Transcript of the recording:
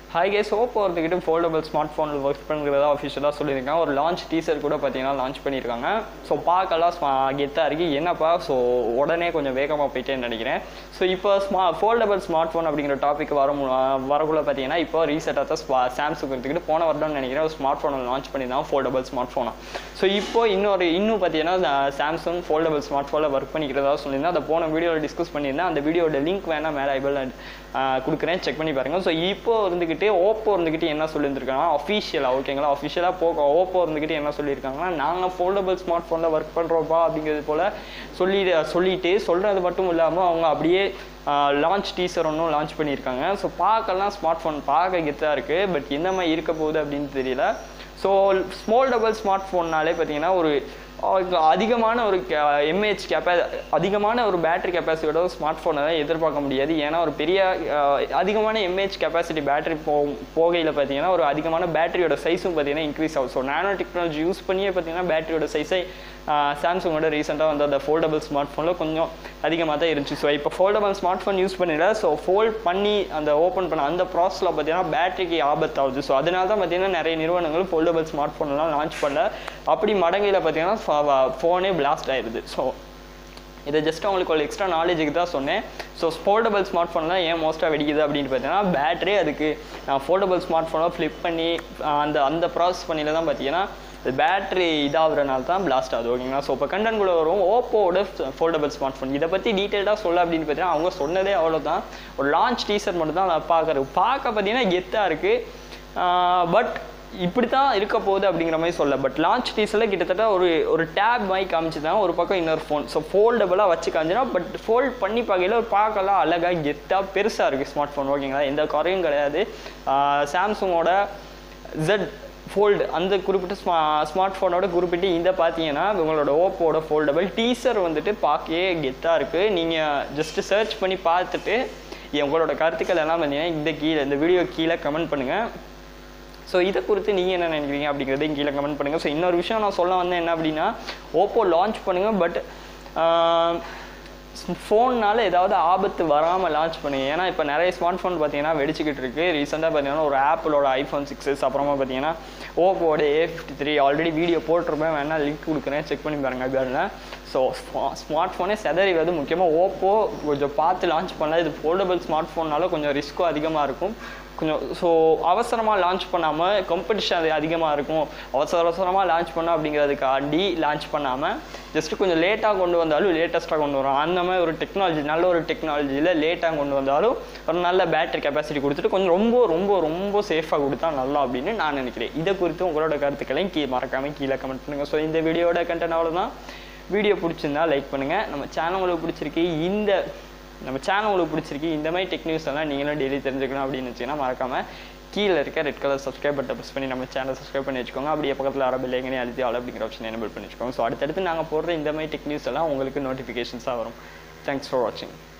hi guys Oppo ஒருத்துக்கிட்டு foldable smart ஃபோனில் work பண்ணுறதா அஃபிஷியலாக சொல்லியிருக்காங்க ஒரு லான்ச் டீசர் கூட பார்த்தீங்கன்னா லான்ச் பண்ணியிருக்காங்க ஸோ பார்க்கலாம் ஸ்மா கெத்தாக இருக்குது என்னப்பா ஸோ உடனே கொஞ்சம் வேகமாக போயிட்டேன்னு நினைக்கிறேன் ஸோ இப்போ ஸ்மா ஃபோல்டபுள் ஸ்மார்ட் ஃபோன் அப்படிங்கிற டாபிக் வர மு- வரக்குள்ள பார்த்தீங்கன்னா இப்போ ரீசெண்டாக தான் ஸ்பா சாம்சங் எடுத்துக்கிட்டு போன வருடம் நினைக்கிறேன் ஒரு ஸ்மார்ட் ஃபோனை லான்ச் பண்ணியிருந்தாங்க ஃபோல்டபுள் ஸ்மார்ட் ஃபோனை ஸோ இப்போ இன்னொரு இன்னும் பார்த்தீங்கன்னா சாம்சங் ஃபோல்டபுள் ஸ்மார்ட் ஃபோனில் ஒர்க் பண்ணிக்கிறதா சொல்லியிருந்தேன் அதை போன வீடியோவில் டிஸ்கஸ் பண்ணியிருந்தேன் அந்த வீடியோட லிங்க் வேணால் மேலே ஐபிள் கொடுக்குறேன் செக் பண்ணி பாருங்கள் ஸோ இப்போ இருந்துக்கிட்டு ஓப்போ இருந்துக்கிட்டு என்ன சொல்லியிருக்காங்கன்னா அஃபிஷியலாக ஓகேங்களா அஃபிஷியலாக போக ஓப்போ இருந்துக்கிட்டு என்ன சொல்லியிருக்காங்கன்னா நாங்கள் ஃபோல்டபுள் ஸ்மார்ட் ஃபோனில் ஒர்க் பண்ணுறோப்பா அப்படிங்கிறது போல் சொல்லி சொல்லிட்டு சொல்கிறது மட்டும் இல்லாமல் அவங்க அப்படியே லான்ச் டீசர் ஒன்றும் லான்ச் பண்ணியிருக்காங்க ஸோ பார்க்கலாம் ஸ்மார்ட் ஃபோன் பார்க்க கெத்தாக இருக்குது பட் எந்த மாதிரி இருக்க போகுது அப்படின்னு தெரியல ஸோ ஸ்மால் டபுள் ஸ்மார்ட் ஃபோன்னாலே பார்த்தீங்கன்னா ஒரு அஹ் அதிகமான ஒரு எம்ஏஹெச் கெப்பா அதிகமான ஒரு பேட்டரி கெப்பாசிட்டியோட ஸ்மார்ட் ஃபோனை தான் எதிர்பார்க்க முடியாது ஏன்னா ஒரு பெரிய அஹ், அதிகமான எம்ஏஹெச் கெப்பாசிட்டி பேட்டரி போ போகையில் பார்த்தீங்கன்னா ஒரு அதிகமான பேட்டரியோட சைஸும் பார்த்தீங்கன்னா இன்க்ரீஸ் ஆகும் ஸோ நானோ டெக்னாலஜி யூஸ் பண்ணியே பார்த்தீங்கன்னா பேட்டரியோட சைஸை சாம்சங்கோட ரீசெண்டாக வந்து அந்த ஃபோல்டபுள் ஸ்மார்ட் ஃபோனில் கொஞ்சம் அதிகமாக தான் இருந்துச்சு ஸோ இப்போ ஃபோல்டபுள் ஸ்மார்ட் ஃபோன் யூஸ் பண்ணிடல ஸோ ஃபோல்ட் பண்ணி அந்த ஓப்பன் பண்ண அந்த ப்ராசஸில் பார்த்தீங்கன்னா பேட்டரிக்கு ஆபத்தாகுது ஸோ அதனால தான் பார்த்தீங்கன்னா நிறைய நிறுவனங்கள் ஃபோல்டபுள் ஸ்மார்ட் ஃபோன்லாம் லான்ச் பண்ணல அப்படி மடங்கையில் பார்த்தீங்கன்னா ஃபோனே பிளாஸ்ட் ஆயிடுது ஸோ இதை ஜஸ்ட் உங்களுக்கு ஒரு எக்ஸ்ட்ரா நாலேஜுக்கு தான் சொன்னேன் ஸோ ஃபோல்டபுள் ஸ்மார்ட் ஃபோன்லாம் ஏன் மோஸ்ட்டாக வெடிக்குது அப்படின்னு பார்த்தீங்கன்னா பேட்டரி அதுக்கு நான் ஃபோல்டபுள் ஸ்மார்ட் ஃபோனை ஃப்ளிப் பண்ணி ஆஹ் அந்த அந்த ப்ராசஸ் பண்ணியில் தான் பார்த்தீங்கன்னா பேட்டரி இதாகிறனால தான் பிளாஸ்ட் ஆகுது ஓகேங்களா ஸோ இப்போ கண்டன் கூட வரும் ஓப்போவோட ஃபோல்டபுள் ஸ்மார்ட் ஃபோன் இதை பற்றி டீட்டெயிலாக சொல்ல அப்படின்னு பார்த்தீங்கன்னா அவங்க சொன்னதே அவ்வளோதான் ஒரு லான்ச் டீசர் மட்டும் தான் நான் பார்க்குறது பார்க்க பார்த்தீங்கன்னா கெத்தாக இருக்குது பட் இப்படி தான் இருக்க போகுது அப்படிங்கிற மாதிரி சொல்ல பட் லான்ச் டீஸில் கிட்டத்தட்ட ஒரு ஒரு டேப் மாதிரி காமிச்சு தான் ஒரு பக்கம் இன்னொரு ஃபோன் ஸோ ஃபோல்டபுளாக வச்சு காமிச்சினா பட் ஃபோல்ட் பண்ணி பார்க்கையில ஒரு பார்க்கலாம் அழகாக கெத்தாக பெருசாக இருக்குது ஸ்மார்ட் ஃபோன் ஓகேங்களா எந்த குறையும் கிடையாது சாம்சங்கோட ஜெட் ஃபோல்டு அந்த குறிப்பிட்ட ஸ்மா ஸ்மார்ட் ஃபோனோட குறிப்பிட்டு இந்த பார்த்தீங்கன்னா உங்களோட ஓப்போட ஃபோல்டபுள் டீசர் வந்துட்டு பார்க்கவே கெத்தாக இருக்குது நீங்கள் ஜஸ்ட்டு சர்ச் பண்ணி பார்த்துட்டு உங்களோட கருத்துக்கள் எல்லாம் பார்த்தீங்கன்னா இந்த கீழே இந்த வீடியோ கீழே கமெண்ட் பண்ணுங்கள் ஸோ இதை குறித்து நீங்கள் என்ன நினைக்கிறீங்க அப்படிங்கிறதையும் கீழே கமெண்ட் பண்ணுங்கள் ஸோ இன்னொரு விஷயம் நான் சொல்ல வந்தேன் என்ன அப்படின்னா ஓப்போ லான்ச் பண்ணுங்கள் பட் ஃபோன்னால ஏதாவது ஆபத்து வராமல் லான்ச் பண்ணுங்க ஏன்னா இப்போ நிறைய ஸ்மார்ட் ஃபோன் பார்த்தீங்கன்னா வெடிச்சிக்கிட்டு இருக்கு ரீசெண்டாக பார்த்தீங்கன்னா ஒரு ஆப்பிளோட ஐஃபோன் சிக்ஸஸ் அப்புறமா பார்த்தீங்கன்னா ஓப்போட A fifty three already video போட்டிருப்பேன் வேணால் லிங்க் கொடுக்குறேன் செக் பண்ணி பாருங்க பேரில் ஸோ ஸ்மார்ட் ஃபோனே செதறி வருது முக்கியமாக ஓப்போ கொஞ்சம் பார்த்து லான்ச் பண்ணல இது ஃபோல்டபுள் ஸ்மார்ட் ஃபோன்னால கொஞ்சம் ரிஸ்க்கும் அதிகமாக இருக்கும் கொஞ்சம் ஸோ அவசரமாக லான்ச் பண்ணாமல் காம்படிஷன் அது அதிகமாக இருக்கும் அவசர அவசரமாக லான்ச் பண்ணோம் அப்படிங்கிறதுக்காண்டி லான்ச் பண்ணாமல் ஜஸ்ட் கொஞ்சம் லேட்டாக கொண்டு வந்தாலும் லேட்டஸ்ட்டாக கொண்டு வரும் அந்த மாதிரி ஒரு டெக்னாலஜி நல்ல ஒரு டெக்னாலஜியில் லேட்டாக கொண்டு வந்தாலும் ஒரு நல்ல பேட்டரி கெப்பாசிட்டி கொடுத்துட்டு கொஞ்சம் ரொம்ப ரொம்ப ரொம்ப சேஃபாக கொடுத்தா நல்லா அப்படின்னு நான் நினைக்கிறேன் இதை குறித்து உங்களோட கருத்துக்களையும் கீ மறக்காமல் கீழே கமெண்ட் பண்ணுங்கள் ஸோ இந்த வீடியோட கண்டென்ட் அவ்வளோதான் வீடியோ பிடிச்சிருந்தா லைக் பண்ணுங்கள் நம்ம சேனல் உங்களுக்கு பிடிச்சிருக்கு இந்த நம்ம சேனல் உங்களுக்கு பிடிச்சிருக்கு இந்த மாதிரி டெக் நியூஸ் எல்லாம் நீங்களும் டெய்லி தெரிஞ்சுக்கணும் அப்படின்னு வச்சுன்னா மறக்காம கீழே இருக்க ரெட் கலர் சப்ஸ்கிரைப் பட்டை ப்ரெஸ் பண்ணி நம்ம சேனல் சப்ஸ்கிரைப் பண்ணி வச்சுக்கோங்க அப்படியே பக்கத்தில் அரபு இல்லைங்கனே அழுத்தி ஆள் அப்படிங்கிற ஆப்ஷன் எனபிள் பண்ணி வச்சுக்கோங்க ஸோ அடுத்தடுத்து நாங்கள் போடுற இந்த மாதிரி டெக் நியூஸ் எல்லாம் உங்களுக்கு நோட்டிஃபிகேஷன்ஸாக வரும் தேங்க்ஸ் ஃபார் வாட்சிங்